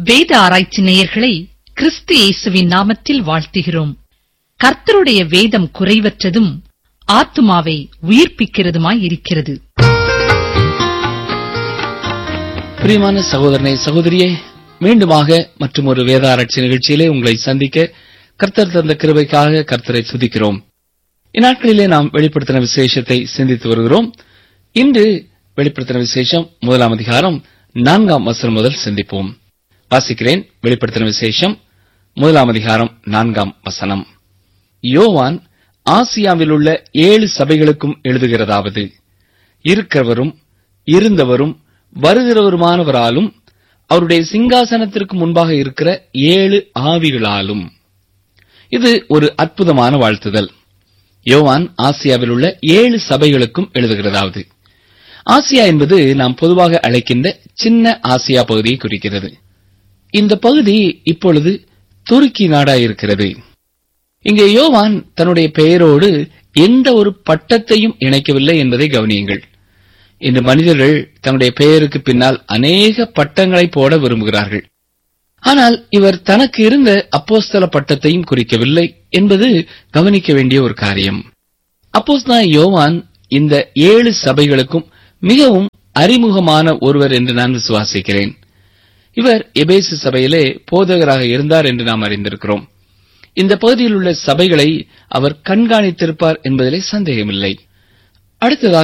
வேத ஆராய்ச்சி நேயர்களை கிறிஸ்து இயேசுவின் நாமத்தில் வாழ்த்துகிறோம் கர்த்தருடைய வேதம் குறைவற்றதும் ஆத்துமாவை உயிர்ப்பிக்கிறதுமாய் இருக்கிறது பிரியமான சகோதரனே சகோதரியே மீண்டுமாக மற்றும் ஒரு வேத ஆராய்ச்சி நிகழ்ச்சியிலே உங்களை சந்திக்க கர்த்தர் தந்த கிருபைக்காக கர்த்தரை துதிக்கிறோம் இந்நாட்களிலே நாம் வெளிப்படுத்தின விசேஷத்தை சிந்தித்து வருகிறோம் இன்று வெளிப்படுத்தின விசேஷம் முதலாம் அதிகாரம் நான்காம் வசனம் முதல் சிந்திப்போம் வாசிக்கிறேன் வெளிப்படுத்தின விசேஷம் முதலாம் அதிகாரம் நான்காம் வசனம் யோவான் ஆசியாவில் உள்ள ஏழு சபைகளுக்கும் எழுதுகிறதாவது இருக்கிறவரும் இருந்தவரும் வருகிறவருமானவராலும் அவருடைய சிங்காசனத்திற்கு முன்பாக இருக்கிற ஏழு ஆவிகளாலும் இது ஒரு அற்புதமான வாழ்த்துதல் யோவான் ஆசியாவில் உள்ள ஏழு சபைகளுக்கும் எழுதுகிறதாவது ஆசியா என்பது நாம் பொதுவாக அழைக்கின்ற சின்ன ஆசியா பகுதியை குறிக்கிறது இந்த பகுதி இப்பொழுது துருக்கி நாடாயிருக்கிறது இங்கே யோவான் தன்னுடைய பெயரோடு எந்த ஒரு பட்டத்தையும் இணைக்கவில்லை என்பதை கவனியுங்கள் இன்று மனிதர்கள் தன்னுடைய பெயருக்கு பின்னால் அநேக பட்டங்களை போட விரும்புகிறார்கள் ஆனால் இவர் தனக்கு இருந்த அப்போஸ்தல பட்டத்தையும் குறிக்கவில்லை என்பது கவனிக்க வேண்டிய ஒரு காரியம் அப்போஸ்தல யோவான் இந்த ஏழு சபைகளுக்கும் மிகவும் அறிமுகமான ஒருவர் என்று நான் விசுவாசிக்கிறேன் இவர் எபேசு சபையிலே போதகராக இருந்தார் என்று நாம் அறிந்திருக்கிறோம் இந்த பகுதியில் உள்ள சபைகளை அவர் கண்காணித்திருப்பார் என்பதிலே சந்தேகமில்லை அடுத்ததாக